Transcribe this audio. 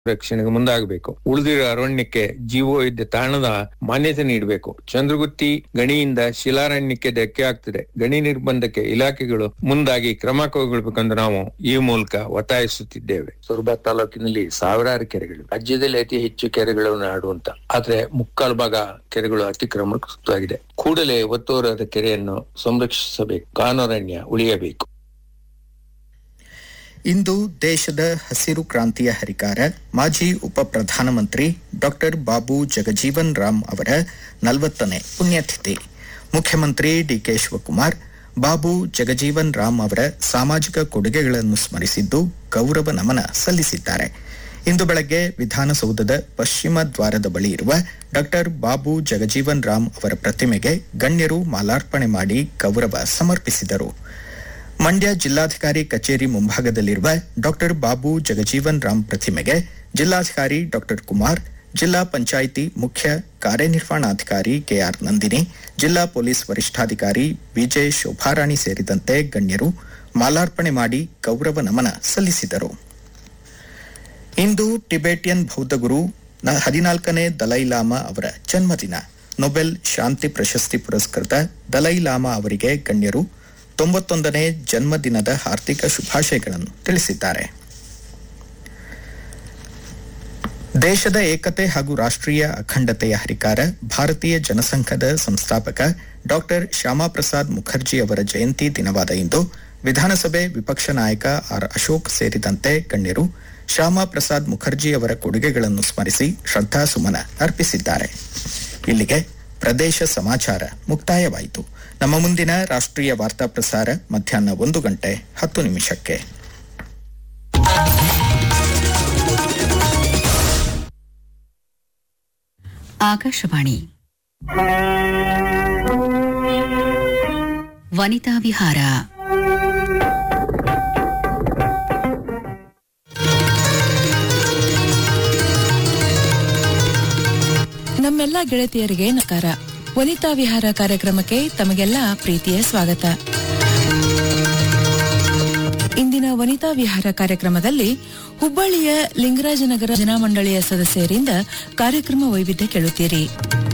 ರಕ್ಷಣೆಗೆ ಮುಂದಾಗಬೇಕು ಉಳಿದಿರೋ ಅರಣ್ಯಕ್ಕೆ ಜೀವವೈದ್ಯ ತಾಣದ ಮಾನ್ಯತೆ ನೀಡಬೇಕು ಚಂದ್ರಗುತ್ತಿ ಗಣಿಯಿಂದ ಶಿಲಾರಣ್ಯಕ್ಕೆ ಧಕ್ಕೆ ಆಗ್ತಿದೆ ಗಣಿ ನಿರ್ಬಂಧಕ್ಕೆ ಇಲಾಖೆಗಳು ಮುಂದಾಗಿ ಕ್ರಮ ಕೈಗೊಳ್ಳಬೇಕೆಂದು ನಾವು ಈ ಮೂಲಕ ಒತ್ತಾಯಿಸುತ್ತಿದ್ದೇವೆ ಸೊರಬ ತಾಲೂಕಿನಲ್ಲಿ ಸಾವಿರಾರು ಕೆರೆಗಳು ರಾಜ್ಯದಲ್ಲಿ ಅತಿ ಹೆಚ್ಚು ಕೆರೆಗಳು ನಾಡು ಅಂತ ಆದ್ರೆ ಮುಕ್ಕಾಲು ಭಾಗ ಕೆರೆಗಳು ಅತಿಕ್ರಮಣಕ್ಕೆ ಸುತ್ತಾಗಿದೆ ಕೂಡಲೇ ಒತ್ತುವರಾದ ಕೆರೆಯನ್ನು ಸಂರಕ್ಷಿಸಬೇಕು ಕಾನೂರಣ್ಯ ಉಳಿಯಬೇಕು ಇಂದು ದೇಶದ ಹಸಿರು ಕ್ರಾಂತಿಯ ಹರಿಕಾರ ಮಾಜಿ ಉಪ ಪ್ರಧಾನಮಂತ್ರಿ ಡಾಕ್ಟರ್ ಬಾಬು ಜಗಜೀವನ್ ರಾಮ್ ಅವರ ನಲವತ್ತನೇ ಪುಣ್ಯತಿಥಿ ಮುಖ್ಯಮಂತ್ರಿ ಡಿಕೆ ಶಿವಕುಮಾರ್ ಬಾಬು ಜಗಜೀವನ್ ರಾಮ್ ಅವರ ಸಾಮಾಜಿಕ ಕೊಡುಗೆಗಳನ್ನು ಸ್ಮರಿಸಿದ್ದು ಗೌರವ ನಮನ ಸಲ್ಲಿಸಿದ್ದಾರೆ ಇಂದು ಬೆಳಗ್ಗೆ ವಿಧಾನಸೌಧದ ಪಶ್ಚಿಮ ದ್ವಾರದ ಬಳಿ ಇರುವ ಡಾಕ್ಟರ್ ಬಾಬು ಜಗಜೀವನ್ ರಾಮ್ ಅವರ ಪ್ರತಿಮೆಗೆ ಗಣ್ಯರು ಮಾಲಾರ್ಪಣೆ ಮಾಡಿ ಗೌರವ ಸಮರ್ಪಿಸಿದರು ಮಂಡ್ಯ ಜಿಲ್ಲಾಧಿಕಾರಿ ಕಚೇರಿ ಮುಂಭಾಗದಲ್ಲಿರುವ ಡಾಕ್ಟರ್ ಬಾಬು ಜಗಜೀವನ್ ರಾಮ್ ಪ್ರತಿಮೆಗೆ ಜಿಲ್ಲಾಧಿಕಾರಿ ಡಾಕ್ಟರ್ ಕುಮಾರ್ ಜಿಲ್ಲಾ ಪಂಚಾಯಿತಿ ಮುಖ್ಯ ಕಾರ್ಯನಿರ್ವಹಣಾಧಿಕಾರಿ ಕೆಆರ್ ನಂದಿನಿ ಜಿಲ್ಲಾ ಪೊಲೀಸ್ ವರಿಷ್ಠಾಧಿಕಾರಿ ವಿಜಯ್ ಶೋಭಾರಾಣಿ ಸೇರಿದಂತೆ ಗಣ್ಯರು ಮಾಲಾರ್ಪಣೆ ಮಾಡಿ ಗೌರವ ನಮನ ಸಲ್ಲಿಸಿದರು ಇಂದು ಟಿಬೆಟಿಯನ್ ಬೌದ್ಧಗುರು ನ- ಹದಿನಾಲ್ಕನೇ ದಲೈ ಲಾಮಾ ಅವರ ಜನ್ಮದಿನ ನೊಬೆಲ್ ಶಾಂತಿ ಪ್ರಶಸ್ತಿ ಪುರಸ್ಕೃತ ದಲೈ ಲಾಮಾ ಅವರಿಗೆ ಗಣ್ಯರು ತೊಂಬತ್ತೊಂದನೇ ಜನ್ಮದಿನದ ಹಾರ್ದಿಕ ಶುಭಾಶಯಗಳನ್ನು ತಿಳಿಸಿದ್ದಾರೆ ದೇಶದ ಏಕತೆ ಹಾಗೂ ರಾಷ್ಟ್ರೀಯ ಅಖಂಡತೆಯ ಹರಿಕಾರ ಭಾರತೀಯ ಜನಸಂಘದ ಸಂಸ್ಥಾಪಕ ಡಾಕ್ಟರ್ ಶ್ಯಾಮಾಪ್ರಸಾದ್ ಮುಖರ್ಜಿ ಅವರ ಜಯಂತಿ ದಿನವಾದ ಇಂದು ವಿಧಾನಸಭೆ ವಿಪಕ್ಷ ನಾಯಕ ಆರ್ ಅಶೋಕ್ ಸೇರಿದಂತೆ ಗಣ್ಯರು ಶ್ಯಾಮಾ ಪ್ರಸಾದ್ ಮುಖರ್ಜಿ ಅವರ ಕೊಡುಗೆಗಳನ್ನು ಸ್ಮರಿಸಿ ಶ್ರದ್ಧಾಸುಮನ ಅರ್ಪಿಸಿದ್ದಾರೆ ಇಲ್ಲಿಗೆ ಪ್ರದೇಶ ಸಮಾಚಾರ ಮುಕ್ತಾಯವಾಯಿತು ನಮ್ಮ ಮುಂದಿನ ರಾಷ್ಟ್ರೀಯ ವಾರ್ತಾ ಪ್ರಸಾರ ಮಧ್ಯಾಹ್ನ ಒಂದು ಗಂಟೆ ಹತ್ತು ನಿಮಿಷಕ್ಕೆ ಆಕಾಶವಾಣಿ ವನಿತಾ ವಿಹಾರ ನಮ್ಮೆಲ್ಲ ಗೆಳತಿಯರಿಗೆ ನಕಾರ ವನಿತಾ ವಿಹಾರ ಕಾರ್ಯಕ್ರಮಕ್ಕೆ ತಮಗೆಲ್ಲ ಪ್ರೀತಿಯ ಸ್ವಾಗತ ಇಂದಿನ ವನಿತಾ ವಿಹಾರ ಕಾರ್ಯಕ್ರಮದಲ್ಲಿ ಹುಬ್ಬಳ್ಳಿಯ ಲಿಂಗರಾಜನಗರ ಜನಮಂಡಳಿಯ ಸದಸ್ಯರಿಂದ ಕಾರ್ಯಕ್ರಮ ವೈವಿಧ್ಯ ಕೇಳುತ್ತೀರಿ